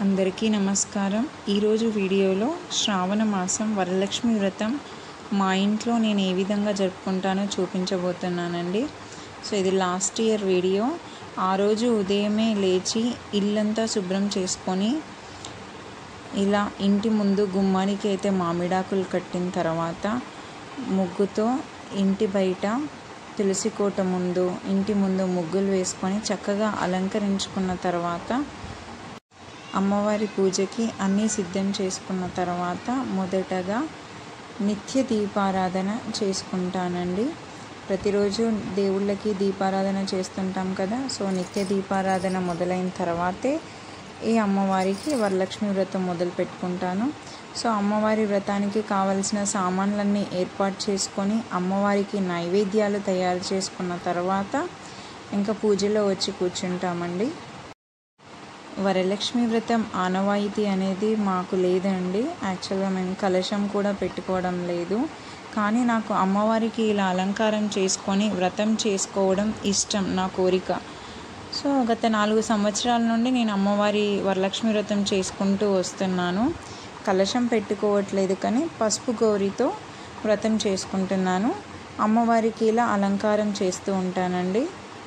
అందరికీ నమస్కారం ఈరోజు వీడియోలో శ్రావణ మాసం వరలక్ష్మి వ్రతం మా ఇంట్లో నేను ఏ విధంగా జరుపుకుంటానో చూపించబోతున్నానండి సో ఇది లాస్ట్ ఇయర్ వీడియో ఆ రోజు ఉదయమే లేచి ఇల్లంతా శుభ్రం చేసుకొని ఇలా ఇంటి ముందు గుమ్మానికి అయితే మామిడాకులు కట్టిన తర్వాత ముగ్గుతో ఇంటి బయట తులసి కోట ముందు ఇంటి ముందు ముగ్గులు వేసుకొని చక్కగా అలంకరించుకున్న తర్వాత అమ్మవారి పూజకి అన్నీ సిద్ధం చేసుకున్న తర్వాత మొదటగా నిత్య దీపారాధన చేసుకుంటానండి ప్రతిరోజు దేవుళ్ళకి దీపారాధన చేస్తుంటాం కదా సో నిత్య దీపారాధన మొదలైన తర్వాతే ఈ అమ్మవారికి వరలక్ష్మి వ్రతం మొదలు పెట్టుకుంటాను సో అమ్మవారి వ్రతానికి కావలసిన సామాన్లన్నీ ఏర్పాటు చేసుకొని అమ్మవారికి నైవేద్యాలు తయారు చేసుకున్న తర్వాత ఇంకా పూజలో వచ్చి కూర్చుంటామండి వరలక్ష్మి వ్రతం ఆనవాయితీ అనేది మాకు లేదండి యాక్చువల్గా మేము కలశం కూడా పెట్టుకోవడం లేదు కానీ నాకు అమ్మవారికి ఇలా అలంకారం చేసుకొని వ్రతం చేసుకోవడం ఇష్టం నా కోరిక సో గత నాలుగు సంవత్సరాల నుండి నేను అమ్మవారి వరలక్ష్మి వ్రతం చేసుకుంటూ వస్తున్నాను కలశం పెట్టుకోవట్లేదు కానీ పసుపు గౌరితో వ్రతం చేసుకుంటున్నాను అమ్మవారికి ఇలా అలంకారం చేస్తూ ఉంటానండి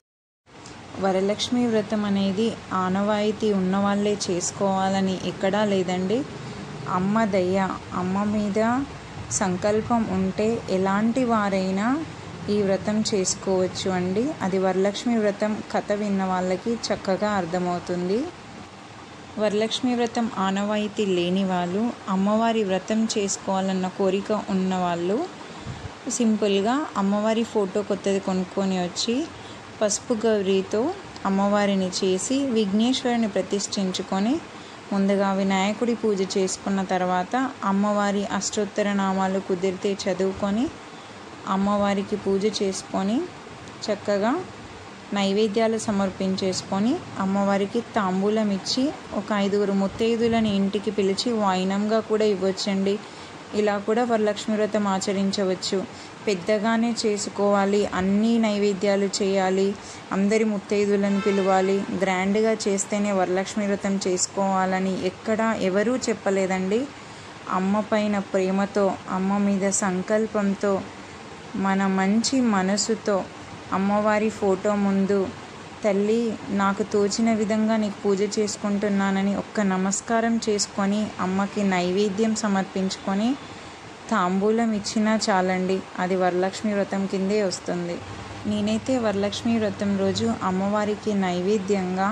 వరలక్ష్మి వ్రతం అనేది ఆనవాయితీ ఉన్నవాళ్ళే చేసుకోవాలని ఎక్కడా లేదండి అమ్మ దయ్య అమ్మ మీద సంకల్పం ఉంటే ఎలాంటి వారైనా ఈ వ్రతం చేసుకోవచ్చు అండి అది వరలక్ష్మి వ్రతం కథ విన్న వాళ్ళకి చక్కగా అర్థమవుతుంది వరలక్ష్మి వ్రతం ఆనవాయితీ లేని వాళ్ళు అమ్మవారి వ్రతం చేసుకోవాలన్న కోరిక ఉన్నవాళ్ళు సింపుల్గా అమ్మవారి ఫోటో కొత్తది కొనుక్కొని వచ్చి పసుపు గౌరీతో అమ్మవారిని చేసి విఘ్నేశ్వరుని ప్రతిష్ఠించుకొని ముందుగా వినాయకుడి పూజ చేసుకున్న తర్వాత అమ్మవారి అష్టోత్తర నామాలు కుదిరితే చదువుకొని అమ్మవారికి పూజ చేసుకొని చక్కగా నైవేద్యాలు సమర్పించేసుకొని అమ్మవారికి తాంబూలం ఇచ్చి ఒక ఐదుగురు ముత్తైదులని ఇంటికి పిలిచి వాయినంగా కూడా ఇవ్వచ్చండి ఇలా కూడా వరలక్ష్మి వ్రతం ఆచరించవచ్చు పెద్దగానే చేసుకోవాలి అన్ని నైవేద్యాలు చేయాలి అందరి ముత్తైదులను పిలవాలి గ్రాండ్గా చేస్తేనే వరలక్ష్మి వ్రతం చేసుకోవాలని ఎక్కడా ఎవరూ చెప్పలేదండి అమ్మ పైన ప్రేమతో అమ్మ మీద సంకల్పంతో మన మంచి మనసుతో అమ్మవారి ఫోటో ముందు తల్లి నాకు తోచిన విధంగా నీకు పూజ చేసుకుంటున్నానని ఒక్క నమస్కారం చేసుకొని అమ్మకి నైవేద్యం సమర్పించుకొని తాంబూలం ఇచ్చినా చాలండి అది వరలక్ష్మి వ్రతం కిందే వస్తుంది నేనైతే వరలక్ష్మి వ్రతం రోజు అమ్మవారికి నైవేద్యంగా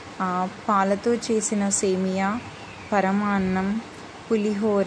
పాలతో చేసిన సేమియా పరమాన్నం పులిహోర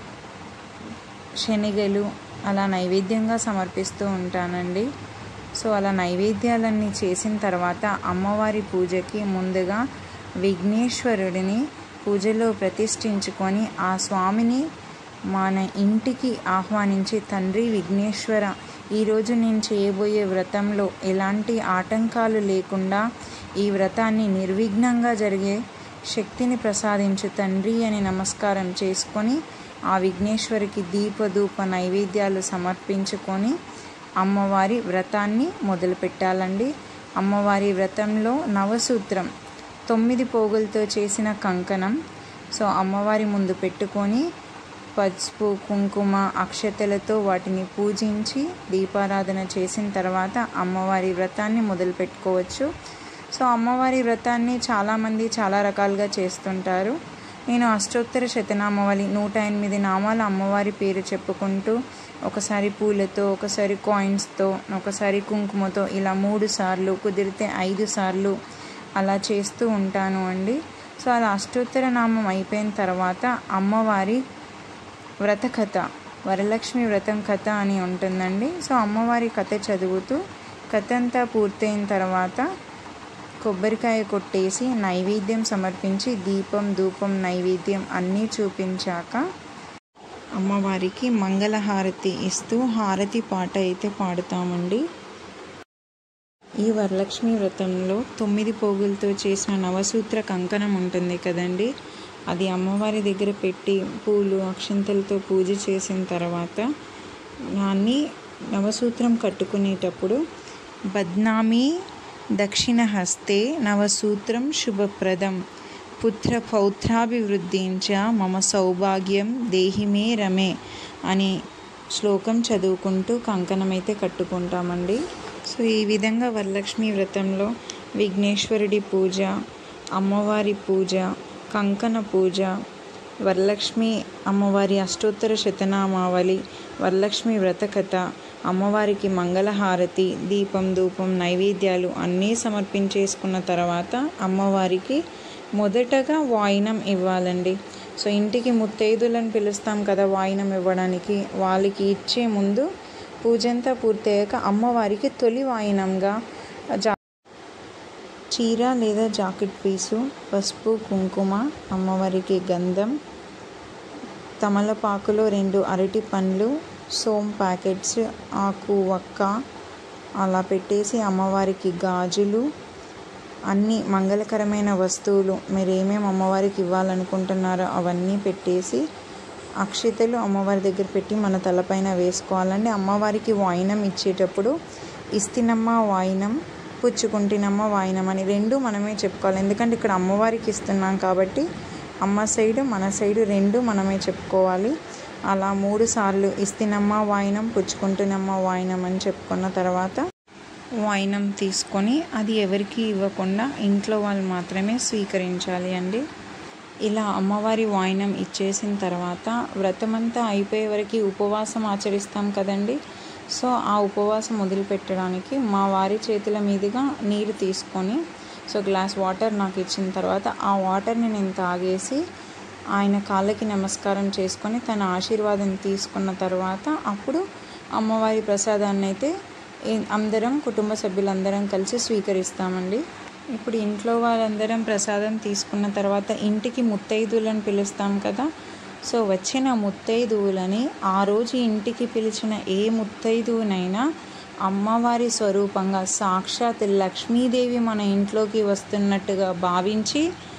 శనగలు అలా నైవేద్యంగా సమర్పిస్తూ ఉంటానండి సో అలా నైవేద్యాలన్నీ చేసిన తర్వాత అమ్మవారి పూజకి ముందుగా విఘ్నేశ్వరుడిని పూజలో ప్రతిష్ఠించుకొని ఆ స్వామిని మన ఇంటికి ఆహ్వానించి తండ్రి విఘ్నేశ్వర ఈరోజు నేను చేయబోయే వ్రతంలో ఎలాంటి ఆటంకాలు లేకుండా ఈ వ్రతాన్ని నిర్విఘ్నంగా జరిగే శక్తిని ప్రసాదించు తండ్రి అని నమస్కారం చేసుకొని ఆ విఘ్నేశ్వరికి దీపధూప నైవేద్యాలు సమర్పించుకొని అమ్మవారి వ్రతాన్ని మొదలుపెట్టాలండి అమ్మవారి వ్రతంలో నవసూత్రం తొమ్మిది పోగులతో చేసిన కంకణం సో అమ్మవారి ముందు పెట్టుకొని పసుపు కుంకుమ అక్షతలతో వాటిని పూజించి దీపారాధన చేసిన తర్వాత అమ్మవారి వ్రతాన్ని మొదలు పెట్టుకోవచ్చు సో అమ్మవారి వ్రతాన్ని చాలామంది చాలా రకాలుగా చేస్తుంటారు నేను అష్టోత్తర శతనామవళి నూట ఎనిమిది నామాల అమ్మవారి పేరు చెప్పుకుంటూ ఒకసారి పూలతో ఒకసారి కాయిన్స్తో ఒకసారి కుంకుమతో ఇలా మూడు సార్లు కుదిరితే ఐదు సార్లు అలా చేస్తూ ఉంటాను అండి సో అలా అష్టోత్తర నామం అయిపోయిన తర్వాత అమ్మవారి వ్రత కథ వరలక్ష్మి వ్రతం కథ అని ఉంటుందండి సో అమ్మవారి కథ చదువుతూ కథ అంతా పూర్తయిన తర్వాత కొబ్బరికాయ కొట్టేసి నైవేద్యం సమర్పించి దీపం ధూపం నైవేద్యం అన్నీ చూపించాక అమ్మవారికి మంగళహారతి ఇస్తూ హారతి పాట అయితే పాడుతామండి ఈ వరలక్ష్మి వ్రతంలో తొమ్మిది పోగులతో చేసిన నవసూత్ర కంకణం ఉంటుంది కదండి అది అమ్మవారి దగ్గర పెట్టి పూలు అక్షంతలతో పూజ చేసిన తర్వాత దాన్ని నవసూత్రం కట్టుకునేటప్పుడు బద్నామీ దక్షిణ హస్తే నవసూత్రం శుభప్రదం పుత్ర పౌత్రాభివృద్ధించ మమ సౌభాగ్యం దేహి మే రమే అని శ్లోకం చదువుకుంటూ కంకణం అయితే కట్టుకుంటామండి సో ఈ విధంగా వరలక్ష్మి వ్రతంలో విఘ్నేశ్వరుడి పూజ అమ్మవారి పూజ కంకణ పూజ వరలక్ష్మి అమ్మవారి అష్టోత్తర శతనామావళి వరలక్ష్మి వ్రతకథ అమ్మవారికి మంగళహారతి దీపం ధూపం నైవేద్యాలు అన్నీ సమర్పించేసుకున్న తర్వాత అమ్మవారికి మొదటగా వాయినం ఇవ్వాలండి సో ఇంటికి ముత్తైదులను పిలుస్తాం కదా వాయినం ఇవ్వడానికి వాళ్ళకి ఇచ్చే ముందు పూజంతా పూర్తయ్యాక అమ్మవారికి తొలి వాయినంగా జా చీర లేదా జాకెట్ పీసు పసుపు కుంకుమ అమ్మవారికి గంధం తమలపాకులో రెండు అరటి పండ్లు సోమ్ ప్యాకెట్స్ ఆకు వక్క అలా పెట్టేసి అమ్మవారికి గాజులు అన్ని మంగళకరమైన వస్తువులు మీరు ఏమేమి అమ్మవారికి ఇవ్వాలనుకుంటున్నారో అవన్నీ పెట్టేసి అక్షితలు అమ్మవారి దగ్గర పెట్టి మన తలపైన వేసుకోవాలండి అమ్మవారికి వాయినం ఇచ్చేటప్పుడు ఇస్తినమ్మ వాయినం పుచ్చుకుంటినమ్మ వాయినం అని రెండు మనమే చెప్పుకోవాలి ఎందుకంటే ఇక్కడ అమ్మవారికి ఇస్తున్నాం కాబట్టి అమ్మ సైడు మన సైడు రెండు మనమే చెప్పుకోవాలి అలా మూడు సార్లు ఇస్తినమ్మ వాయినం పుచ్చుకుంటున్నమ్మ వాయినం అని చెప్పుకున్న తర్వాత వాయినం తీసుకొని అది ఎవరికి ఇవ్వకుండా ఇంట్లో వాళ్ళు మాత్రమే స్వీకరించాలి అండి ఇలా అమ్మవారి వాయినం ఇచ్చేసిన తర్వాత వ్రతమంతా అయిపోయే వరకు ఉపవాసం ఆచరిస్తాం కదండి సో ఆ ఉపవాసం వదిలిపెట్టడానికి మా వారి చేతుల మీదుగా నీరు తీసుకొని సో గ్లాస్ వాటర్ నాకు ఇచ్చిన తర్వాత ఆ వాటర్ని నేను తాగేసి ఆయన కాళ్ళకి నమస్కారం చేసుకొని తన ఆశీర్వాదం తీసుకున్న తర్వాత అప్పుడు అమ్మవారి ప్రసాదాన్ని అయితే అందరం కుటుంబ సభ్యులందరం కలిసి స్వీకరిస్తామండి ఇప్పుడు ఇంట్లో వాళ్ళందరం ప్రసాదం తీసుకున్న తర్వాత ఇంటికి ముత్తైదువులను పిలుస్తాం కదా సో వచ్చిన ముత్తైదువులని ఆ రోజు ఇంటికి పిలిచిన ఏ ముత్తైదువునైనా అమ్మవారి స్వరూపంగా సాక్షాత్ లక్ష్మీదేవి మన ఇంట్లోకి వస్తున్నట్టుగా భావించి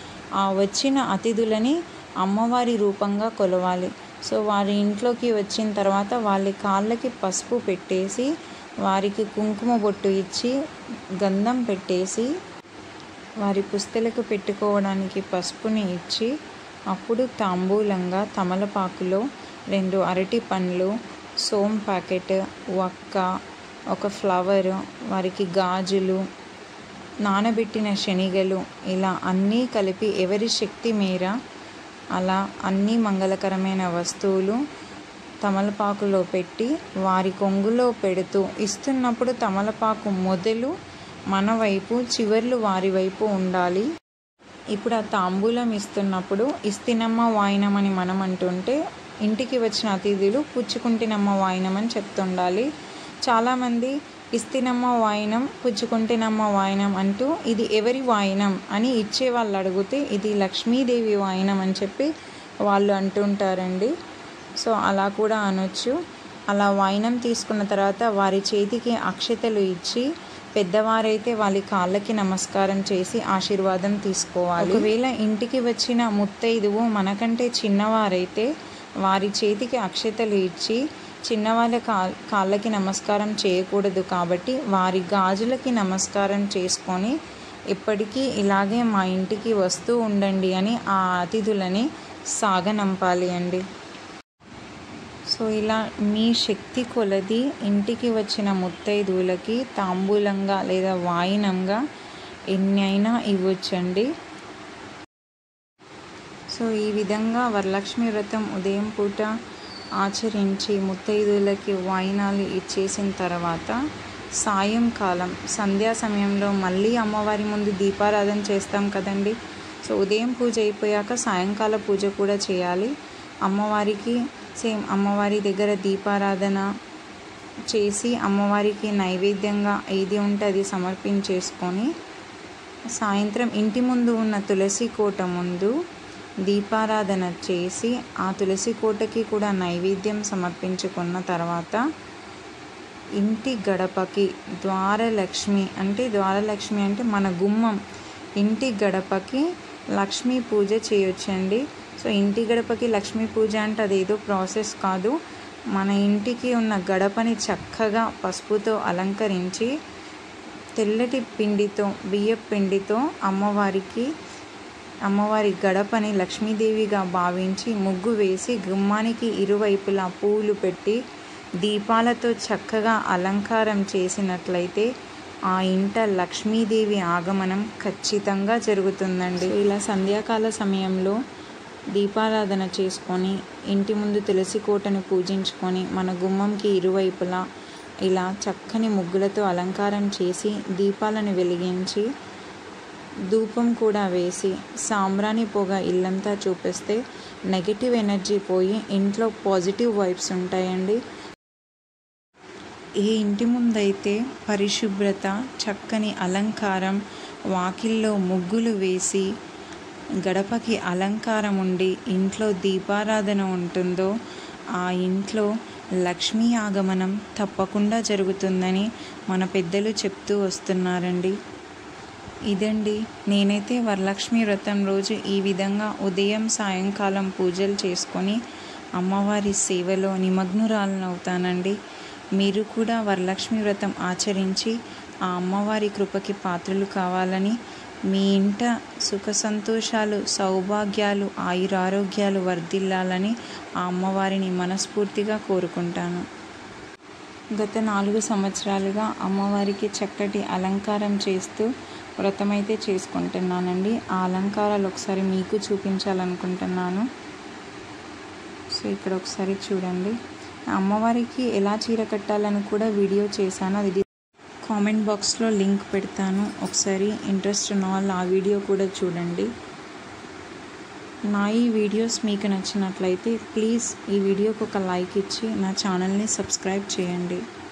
ఆ వచ్చిన అతిథులని అమ్మవారి రూపంగా కొలవాలి సో వారి ఇంట్లోకి వచ్చిన తర్వాత వాళ్ళ కాళ్ళకి పసుపు పెట్టేసి వారికి కుంకుమ బొట్టు ఇచ్చి గంధం పెట్టేసి వారి పుస్తలకు పెట్టుకోవడానికి పసుపుని ఇచ్చి అప్పుడు తాంబూలంగా తమలపాకులో రెండు అరటి పండ్లు సోమ్ ప్యాకెట్ వక్క ఒక ఫ్లవర్ వారికి గాజులు నానబెట్టిన శనిగలు ఇలా అన్నీ కలిపి ఎవరి శక్తి మేర అలా అన్ని మంగళకరమైన వస్తువులు తమలపాకులో పెట్టి వారి కొంగులో పెడుతూ ఇస్తున్నప్పుడు తమలపాకు మొదలు మన వైపు చివర్లు వారి వైపు ఉండాలి ఇప్పుడు ఆ తాంబూలం ఇస్తున్నప్పుడు ఇస్తినమ్మ వాయినం అని మనం అంటుంటే ఇంటికి వచ్చిన అతిథులు పుచ్చుకుంటినమ్మ వాయినం అని చెప్తుండాలి చాలామంది ఇస్తినమ్మ వాయినం పుచ్చుకుంటినమ్మ వాయినం అంటూ ఇది ఎవరి వాయినం అని ఇచ్చే వాళ్ళు అడిగితే ఇది లక్ష్మీదేవి వాయినం అని చెప్పి వాళ్ళు అంటుంటారండి సో అలా కూడా అనొచ్చు అలా వాయినం తీసుకున్న తర్వాత వారి చేతికి అక్షతలు ఇచ్చి పెద్దవారైతే వాళ్ళ కాళ్ళకి నమస్కారం చేసి ఆశీర్వాదం తీసుకోవాలి ఒకవేళ ఇంటికి వచ్చిన ముత్తైదువు మనకంటే చిన్నవారైతే వారి చేతికి అక్షతలు ఇచ్చి చిన్నవాళ్ళ కా కాళ్ళకి నమస్కారం చేయకూడదు కాబట్టి వారి గాజులకి నమస్కారం చేసుకొని ఎప్పటికీ ఇలాగే మా ఇంటికి వస్తూ ఉండండి అని ఆ అతిథులని సాగనంపాలి అండి సో ఇలా మీ శక్తి కొలది ఇంటికి వచ్చిన ముత్తైదువులకి తాంబూలంగా లేదా వాయినంగా ఎన్ని అయినా ఇవ్వచ్చండి సో ఈ విధంగా వరలక్ష్మి వ్రతం ఉదయం పూట ఆచరించి ముత్తైదువులకి వాయినాలు ఇచ్చేసిన తర్వాత సాయంకాలం సంధ్యా సమయంలో మళ్ళీ అమ్మవారి ముందు దీపారాధన చేస్తాం కదండి సో ఉదయం పూజ అయిపోయాక సాయంకాల పూజ కూడా చేయాలి అమ్మవారికి సేమ్ అమ్మవారి దగ్గర దీపారాధన చేసి అమ్మవారికి నైవేద్యంగా ఏది ఉంటే అది సమర్పించేసుకొని సాయంత్రం ఇంటి ముందు ఉన్న తులసి కోట ముందు దీపారాధన చేసి ఆ తులసి కోటకి కూడా నైవేద్యం సమర్పించుకున్న తర్వాత ఇంటి గడపకి ద్వారలక్ష్మి అంటే ద్వారలక్ష్మి అంటే మన గుమ్మం ఇంటి గడపకి లక్ష్మీ పూజ చేయొచ్చండి సో ఇంటి గడపకి లక్ష్మీ పూజ అంటే అదేదో ప్రాసెస్ కాదు మన ఇంటికి ఉన్న గడపని చక్కగా పసుపుతో అలంకరించి తెల్లటి పిండితో బియ్య పిండితో అమ్మవారికి అమ్మవారి గడపని లక్ష్మీదేవిగా భావించి ముగ్గు వేసి గుమ్మానికి ఇరువైపులా పూలు పెట్టి దీపాలతో చక్కగా అలంకారం చేసినట్లయితే ఆ ఇంట లక్ష్మీదేవి ఆగమనం ఖచ్చితంగా జరుగుతుందండి ఇలా సంధ్యాకాల సమయంలో దీపారాధన చేసుకొని ఇంటి ముందు తులసి కోటను పూజించుకొని మన గుమ్మంకి ఇరువైపులా ఇలా చక్కని ముగ్గులతో అలంకారం చేసి దీపాలను వెలిగించి ధూపం కూడా వేసి సాంబ్రాణి పొగ ఇల్లంతా చూపిస్తే నెగిటివ్ ఎనర్జీ పోయి ఇంట్లో పాజిటివ్ వైబ్స్ ఉంటాయండి ఏ ఇంటి ముందైతే పరిశుభ్రత చక్కని అలంకారం వాకిల్లో ముగ్గులు వేసి గడపకి అలంకారం ఉండి ఇంట్లో దీపారాధన ఉంటుందో ఆ ఇంట్లో లక్ష్మీ ఆగమనం తప్పకుండా జరుగుతుందని మన పెద్దలు చెప్తూ వస్తున్నారండి ఇదండి నేనైతే వరలక్ష్మి వ్రతం రోజు ఈ విధంగా ఉదయం సాయంకాలం పూజలు చేసుకొని అమ్మవారి సేవలో నిమగ్నురాలను అవుతానండి మీరు కూడా వరలక్ష్మి వ్రతం ఆచరించి ఆ అమ్మవారి కృపకి పాత్రలు కావాలని మీ ఇంట సుఖ సంతోషాలు సౌభాగ్యాలు ఆయురారోగ్యాలు వర్ధిల్లాలని ఆ అమ్మవారిని మనస్ఫూర్తిగా కోరుకుంటాను గత నాలుగు సంవత్సరాలుగా అమ్మవారికి చక్కటి అలంకారం చేస్తూ వ్రతమైతే చేసుకుంటున్నానండి ఆ అలంకారాలు ఒకసారి మీకు చూపించాలనుకుంటున్నాను సో ఇక్కడ ఒకసారి చూడండి అమ్మవారికి ఎలా చీర కట్టాలని కూడా వీడియో చేశాను అది కామెంట్ బాక్స్లో లింక్ పెడతాను ఒకసారి ఇంట్రెస్ట్ ఉన్న వాళ్ళు ఆ వీడియో కూడా చూడండి నా ఈ వీడియోస్ మీకు నచ్చినట్లయితే ప్లీజ్ ఈ వీడియోకి ఒక లైక్ ఇచ్చి నా ఛానల్ని సబ్స్క్రైబ్ చేయండి